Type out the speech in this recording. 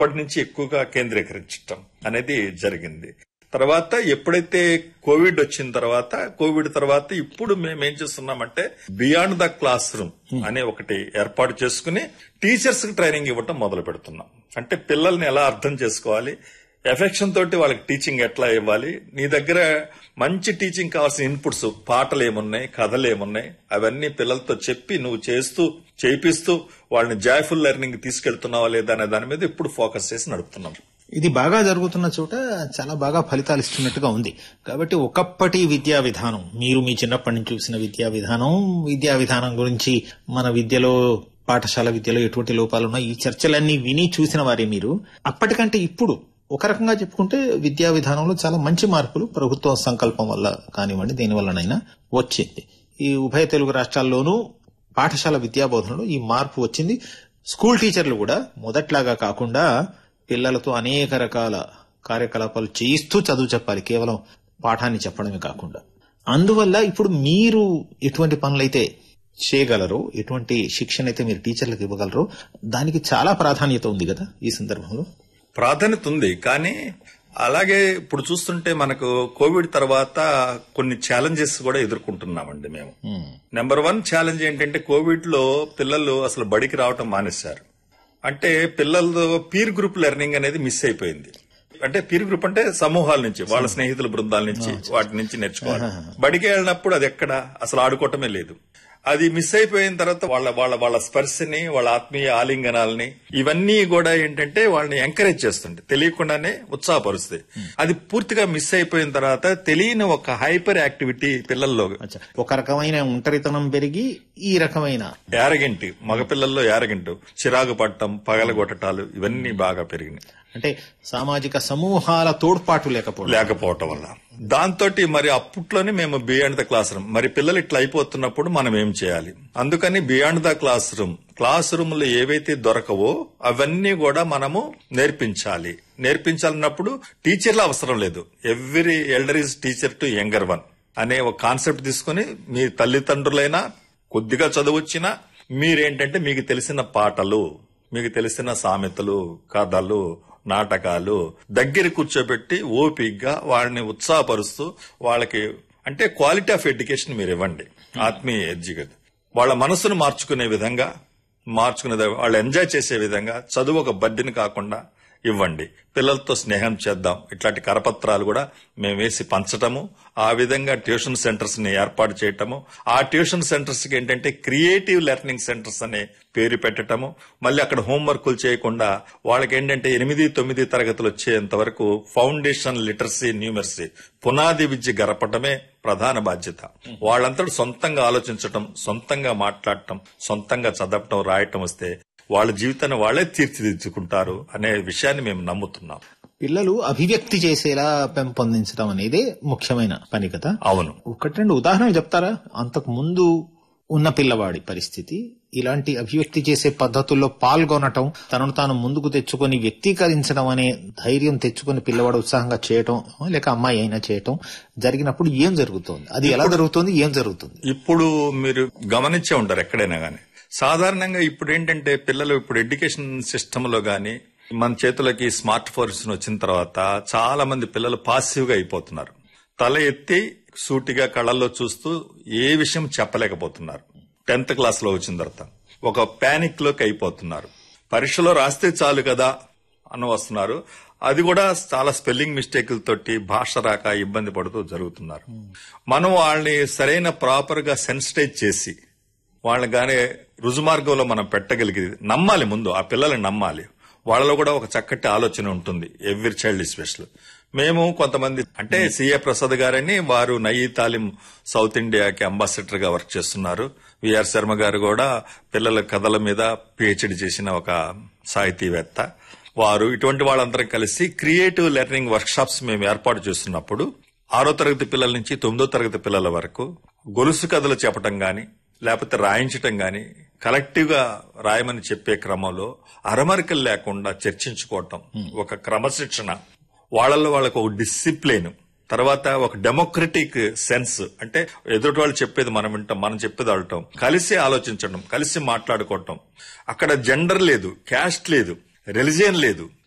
అప్పటి నుంచి ఎక్కువగా కేంద్రీకరించటం అనేది జరిగింది తర్వాత ఎప్పుడైతే కోవిడ్ వచ్చిన తర్వాత కోవిడ్ తర్వాత ఇప్పుడు మేము ఏం చేస్తున్నామంటే బియాండ్ ద క్లాస్ రూమ్ అనే ఒకటి ఏర్పాటు చేసుకుని టీచర్స్ కి ట్రైనింగ్ ఇవ్వటం మొదలు పెడుతున్నాం అంటే పిల్లల్ని ఎలా అర్థం చేసుకోవాలి ఎఫెక్షన్ తోటి వాళ్ళకి టీచింగ్ ఎట్లా ఇవ్వాలి నీ దగ్గర మంచి టీచింగ్ కావాల్సిన ఇన్పుట్స్ పాటలు ఏమున్నాయి కథలు ఏమున్నాయి అవన్నీ పిల్లలతో చెప్పి నువ్వు చేస్తూ చేపిస్తూ వాళ్ళని జాయ్ఫుల్ లెర్నింగ్ తీసుకెళ్తున్నావా లేదా అనే దాని మీద ఇప్పుడు ఫోకస్ చేసి నడుపుతున్నాం ఇది బాగా జరుగుతున్న చోట చాలా బాగా ఫలితాలు ఇస్తున్నట్టుగా ఉంది కాబట్టి ఒకప్పటి విద్యా విధానం మీరు మీ చిన్నప్పటి నుంచి చూసిన విద్యా విధానం విద్యా విధానం గురించి మన విద్యలో పాఠశాల విద్యలో ఎటువంటి లోపాలు ఉన్నాయి ఈ చర్చలన్నీ విని చూసిన వారే మీరు అప్పటికంటే ఇప్పుడు ఒక రకంగా చెప్పుకుంటే విద్యా విధానంలో చాలా మంచి మార్పులు ప్రభుత్వ సంకల్పం వల్ల కానివ్వండి దేని వల్లనైనా వచ్చింది ఈ ఉభయ తెలుగు రాష్ట్రాల్లోనూ పాఠశాల విద్యా బోధనలో ఈ మార్పు వచ్చింది స్కూల్ టీచర్లు కూడా మొదట్లాగా కాకుండా పిల్లలతో అనేక రకాల కార్యకలాపాలు చేయిస్తూ చదువు చెప్పాలి కేవలం పాఠాన్ని చెప్పడమే కాకుండా అందువల్ల ఇప్పుడు మీరు ఎటువంటి పనులైతే చేయగలరో ఎటువంటి శిక్షణ అయితే మీరు టీచర్లకు ఇవ్వగలరో దానికి చాలా ప్రాధాన్యత ఉంది కదా ఈ సందర్భంలో ప్రాధాన్యత ఉంది కానీ అలాగే ఇప్పుడు చూస్తుంటే మనకు కోవిడ్ తర్వాత కొన్ని ఛాలెంజెస్ కూడా ఎదుర్కొంటున్నామండి మేము నెంబర్ వన్ ఛాలెంజ్ ఏంటంటే కోవిడ్ లో పిల్లలు అసలు బడికి రావటం మానేశారు అంటే పిల్లలతో పీర్ గ్రూప్ లెర్నింగ్ అనేది మిస్ అయిపోయింది అంటే పీర్ గ్రూప్ అంటే సమూహాల నుంచి వాళ్ళ స్నేహితుల బృందాల నుంచి వాటి నుంచి నేర్చుకోవాలి బడికి వెళ్ళినప్పుడు అది ఎక్కడ అసలు ఆడుకోవటమే లేదు అది మిస్ అయిపోయిన తర్వాత వాళ్ళ వాళ్ళ వాళ్ళ స్పర్శని వాళ్ళ ఆత్మీయ ఆలింగనాలని ఇవన్నీ కూడా ఏంటంటే వాళ్ళని ఎంకరేజ్ చేస్తుంది తెలియకుండానే ఉత్సాహపరుస్తాయి అది పూర్తిగా మిస్ అయిపోయిన తర్వాత తెలియని ఒక హైపర్ యాక్టివిటీ పిల్లల్లో అచ్చా. ఒక రకమైన ఒంటరితనం పెరిగి ఈ రకమైన యారగెంట్ మగపిల్లల్లో యారగెంట్ చిరాకు పట్టడం పగలగొట్టటాలు ఇవన్నీ బాగా పెరిగినాయి అంటే సామాజిక సమూహాల తోడ్పాటు లేకపోవడం లేకపోవటం వల్ల దాంతో మరి అప్పట్లోనే మేము బియాండ్ ద క్లాస్ రూమ్ మరి పిల్లలు ఇట్లా అయిపోతున్నప్పుడు మనం ఏం చేయాలి అందుకని beyond the classroom classroom లో ఏవైతే దొరకవో అవన్నీ కూడా మనము నేర్పించాలి నేర్పించాలన్నప్పుడు టీచర్ల అవసరం లేదు every elder is teacher to younger one అనే ఒక కాన్సెప్ట్ తీసుకుని మీ తల్లిదండ్రులైనా కొద్దిగా చదువొచ్చినా మీరేంటంటే మీకు తెలిసిన పాటలు మీకు తెలిసిన సామెతలు కథలు నాటకాలు దగ్గర కూర్చోబెట్టి ఓపిగ్గా వాళ్ళని ఉత్సాహపరుస్తూ వాళ్ళకి అంటే క్వాలిటీ ఆఫ్ ఎడ్యుకేషన్ మీరు ఇవ్వండి ఆత్మీయ ఎడ్యుకేషన్ వాళ్ళ మనసును మార్చుకునే విధంగా మార్చుకునే ద- వాళ్ళు ఎంజాయ్ చేసే విధంగా చదువు ఒక బడ్డీని కాకుండా ఇవ్వండి పిల్లలతో స్నేహం చేద్దాం ఇట్లాంటి కరపత్రాలు కూడా మేము వేసి పంచటము ఆ విధంగా ట్యూషన్ సెంటర్స్ ని ఏర్పాటు చేయటము ఆ ట్యూషన్ సెంటర్స్ కి ఏంటంటే క్రియేటివ్ లెర్నింగ్ సెంటర్స్ అనే పేరు పెట్టటము మళ్ళీ అక్కడ హోంవర్కులు చేయకుండా వాళ్ళకి ఏంటంటే ఎనిమిది తొమ్మిది తరగతులు వచ్చేంత వరకు ఫౌండేషన్ లిటరసీ న్యూమర్సీ పునాది విద్య గరపటమే ప్రధాన బాధ్యత వాళ్ళంతటి సొంతంగా ఆలోచించటం సొంతంగా మాట్లాడటం సొంతంగా చదవటం రాయటం వస్తే వాళ్ళ జీవితాన్ని వాళ్ళే తీర్చిదిద్దుకుంటారు అనే విషయాన్ని మేము నమ్ముతున్నాం పిల్లలు అభివ్యక్తి చేసేలా పెంపొందించడం అనేది ముఖ్యమైన పని కదా అవును ఒకటి రెండు ఉదాహరణలు చెప్తారా అంతకు ముందు ఉన్న పిల్లవాడి పరిస్థితి ఇలాంటి అభివ్యక్తి చేసే పద్ధతుల్లో పాల్గొనటం తనను తాను ముందుకు తెచ్చుకొని వ్యక్తీకరించడం అనే ధైర్యం తెచ్చుకొని పిల్లవాడు ఉత్సాహంగా చేయటం లేక అమ్మాయి అయినా చేయటం జరిగినప్పుడు ఏం జరుగుతోంది అది ఎలా జరుగుతోంది ఏం జరుగుతుంది ఇప్పుడు మీరు గమనించే ఉంటారు ఎక్కడైనా గానీ సాధారణంగా ఇప్పుడు ఏంటంటే పిల్లలు ఇప్పుడు ఎడ్యుకేషన్ సిస్టమ్ లో గానీ మన చేతులకి స్మార్ట్ ఫోన్స్ వచ్చిన తర్వాత చాలా మంది పిల్లలు పాసివ్ గా అయిపోతున్నారు తల ఎత్తి సూటిగా కళ్ళల్లో చూస్తూ ఏ విషయం చెప్పలేకపోతున్నారు టెన్త్ క్లాస్ లో వచ్చిన తర్వాత ఒక పానిక్ లోకి అయిపోతున్నారు పరీక్షలో రాస్తే చాలు కదా అని వస్తున్నారు అది కూడా చాలా స్పెల్లింగ్ మిస్టేకులతోటి భాష రాక ఇబ్బంది పడుతూ జరుగుతున్నారు మనం వాళ్ళని సరైన ప్రాపర్ గా సెన్సిటైజ్ చేసి వాళ్ళని గానే రుజుమార్గంలో మనం పెట్టగలిగి నమ్మాలి ముందు ఆ పిల్లల్ని నమ్మాలి వాళ్ళలో కూడా ఒక చక్కటి ఆలోచన ఉంటుంది ఎవ్రీ చైల్డ్ స్పెషల్ మేము కొంతమంది అంటే సిఏ ప్రసాద్ గారని వారు నయీ తాలిం సౌత్ ఇండియాకి అంబాసిడర్ గా వర్క్ చేస్తున్నారు విఆర్ శర్మ గారు కూడా పిల్లల కథల మీద పిహెచ్డి చేసిన ఒక సాహితీవేత్త వారు ఇటువంటి వాళ్ళందరం కలిసి క్రియేటివ్ లెర్నింగ్ వర్క్ షాప్స్ మేము ఏర్పాటు చేస్తున్నప్పుడు ఆరో తరగతి పిల్లల నుంచి తొమ్మిదో తరగతి పిల్లల వరకు గొలుసు కథలు చెప్పటం గాని లేకపోతే రాయించటం గాని కలెక్టివ్ గా రాయమని చెప్పే క్రమంలో అరమరికలు లేకుండా చర్చించుకోవటం ఒక క్రమశిక్షణ వాళ్ళల్లో వాళ్ళకు ఒక డిసిప్లిన్ తర్వాత ఒక డెమోక్రటిక్ సెన్స్ అంటే ఎదుటి వాళ్ళు చెప్పేది మనం వింటాం మనం చెప్పేది వాళ్ళటం కలిసి ఆలోచించడం కలిసి మాట్లాడుకోవటం అక్కడ జెండర్ లేదు క్యాస్ట్ లేదు రిలిజియన్ లేదు